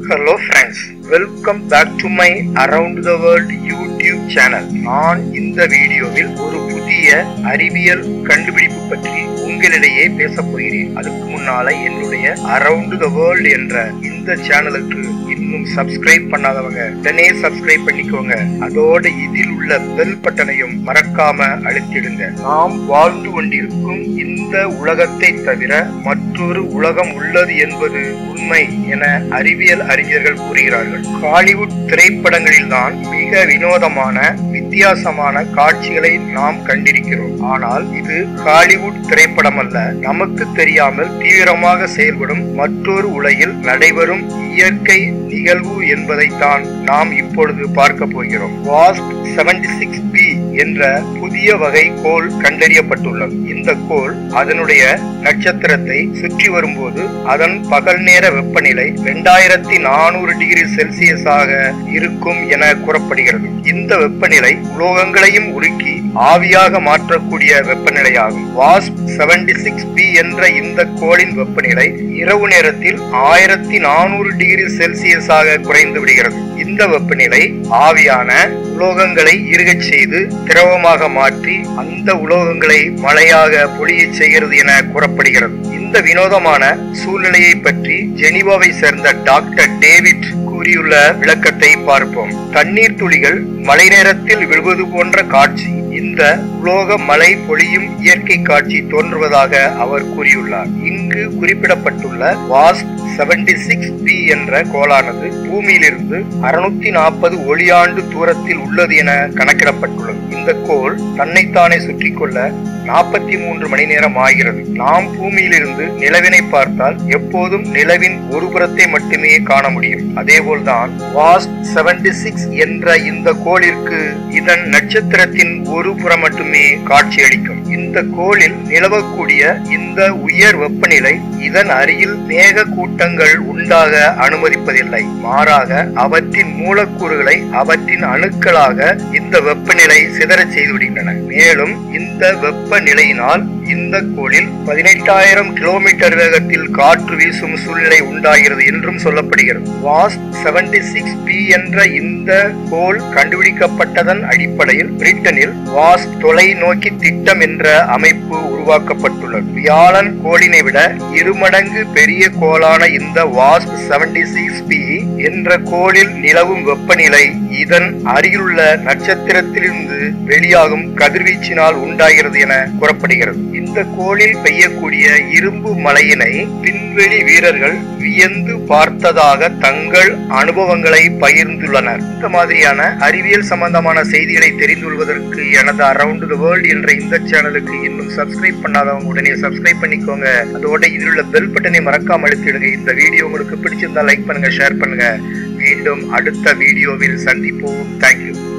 hello friends welcome back to my around the world YouTube channel நான் இந்த வீடியோவில் ஒரு புதிய அறிவியல் கண்டுபிடிப்பு பற்றி உங்களிடையே பேச போகிறேன் அதுக்கு முன்னால என்னுடைய அரவுண்ட் த வேர்ல்ட் என்ற இந்த சேனலுக்கு இன்னும் சப்ஸ்கிரைப் பண்ணாதவங்க உடனே சப்ஸ்கிரைப் பண்ணிக்கோங்க அதோட இதில் உள்ள பெல் பட்டனையும் மறக்காம அழுத்திடுங்க நாம் வாழ்ந்து கொண்டிருக்கும் இந்த உலகத்தை தவிர மற்றொரு உலகம் உள்ளது என்பது உண்மை என அறிவியல் அறிஞர்கள் கூறுகிறார்கள் ஹாலிவுட் திரைப்படங்களில் தான் மிக வினோதமான வித்தியாசமான காட்சிகளை நாம் கண்டிருக்கிறோம் ஆனால் இது ஹாலிவுட் திரைப்படம் அல்ல நமக்கு தெரியாமல் தீவிரமாக செயல்படும் மற்றொரு உலகில் நடைபெறும் இயற்கை நிகழ்வு என்பதைத்தான் நாம் இப்பொழுது பார்க்க போகிறோம் வாஸ்ட் 76 சிக்ஸ் பி என்ற புதிய வகை கோள் கண்டறியப்பட்டுள்ளது இந்த கோள் அதனுடைய நட்சத்திரத்தை சுற்றி வரும்போது அதன் பகல் நேர வெப்பநிலை இரண்டாயிரத்தி நானூறு டிகிரி செல்சியஸாக இருக்கும் என கூறப்படுகிறது இந்த வெப்பநிலை உலோகங்களையும் உருக்கி ஆவியாக மாற்றக்கூடிய வெப்பநிலையாகும் வாஸ்ப் 76 சிக்ஸ் பி என்ற இந்த கோளின் வெப்பநிலை இரவு நேரத்தில் ஆயிரத்தி நானூறு டிகிரி செல்சியஸாக குறைந்து விடுகிறது இந்த வெப்பநிலை ஆவியான உலோகங்களை இறுகச் செய்து திரவமாக மாற்றி அந்த உலோகங்களை மழையாக பொழியச் செய்கிறது என கூறப்படுகிறது இந்த வினோதமான சூழ்நிலையை பற்றி ஜெனிவாவை சேர்ந்த டாக்டர் டேவிட் கூறியுள்ள விளக்கத்தை பார்ப்போம் தண்ணீர் துளிகள் மழை நேரத்தில் விழுவது போன்ற காட்சி இந்த உலோக மழை பொழியும் இயற்கை காட்சி தோன்றுவதாக அவர் கூறியுள்ளார் இங்கு குறிப்பிடப்பட்டுள்ள வாஸ்ப் 76 சிக்ஸ் பி என்ற கோளானது பூமியிலிருந்து அறுநூத்தி நாற்பது ஒளியாண்டு தூரத்தில் உள்ளது என கணக்கிடப்பட்டுள்ளது இந்த கோள் தன்னைத்தானே சுற்றி கொள்ள நாற்பத்தி மூன்று மணி நேரம் ஆகிறது நாம் பூமியிலிருந்து நிலவினை பார்த்தால் எப்போதும் நிலவின் ஒரு புறத்தை மட்டுமே காண முடியும் அதேபோல்தான் வாஸ்ட் 76 சிக்ஸ் என்ற இந்த கோளிற்கு இதன் நட்சத்திரத்தின் ஒரு புறம் மட்டுமே காட்சியளிக்கும் இந்த கோளில் நிலவக்கூடிய இந்த உயர் வெப்பநிலை இதன் அருகில் மேக கூட்டங்கள் உண்டாக அனுமதிப்பதில்லை மாறாக அவற்றின் மூலக்கூறுகளை அவற்றின் அணுக்களாக இந்த வெப்பநிலை சிதறச் செய்து விடுகின்றன மேலும் இந்த வெப்பநிலையினால் இந்த கோளில் பதினெட்டாயிரம் கிலோமீட்டர் வேகத்தில் காற்று வீசும் சூழ்நிலை உண்டாகிறது என்றும் சொல்லப்படுகிறது வாஸ் 76 சிக்ஸ் பி என்ற இந்த கோள் கண்டுபிடிக்கப்பட்டதன் அடிப்படையில் பிரிட்டனில் வாஸ் தொலைநோக்கி திட்டம் என்ற அமைப்பு உருவாக்கப்பட்டுள்ளது வியாழன் கோளினை விட இருமடங்கு பெரிய கோளான இந்த வாஸ் 76 சிக்ஸ் பி என்ற கோளில் நிலவும் வெப்பநிலை இதன் அருகிலுள்ள நட்சத்திரத்திலிருந்து வெளியாகும் கதிர்வீச்சினால் உண்டாகிறது என கூறப்படுகிறது இந்த கோளில் பெய்யக்கூடிய இரும்பு மலையினை விண்வெளி வீரர்கள் வியந்து பார்த்ததாக தங்கள் அனுபவங்களை பகிர்ந்துள்ளனர் இந்த மாதிரியான அறிவியல் சம்பந்தமான செய்திகளை தெரிந்து கொள்வதற்கு எனது அரவுண்ட் த வேர்ல்ட் என்ற இந்த சேனலுக்கு இன்னும் சப்ஸ்கிரைப் பண்ணாதவங்க உடனே சப்ஸ்கிரைப் பண்ணிக்கோங்க அதோட இதில் உள்ள பெல் பட்டனை மறக்காம அழுத்திடுங்க இந்த வீடியோ உங்களுக்கு பிடிச்சிருந்தா லைக் பண்ணுங்க ஷேர் பண்ணுங்க மீண்டும் அடுத்த வீடியோவில் சந்திப்போம் தேங்க்யூ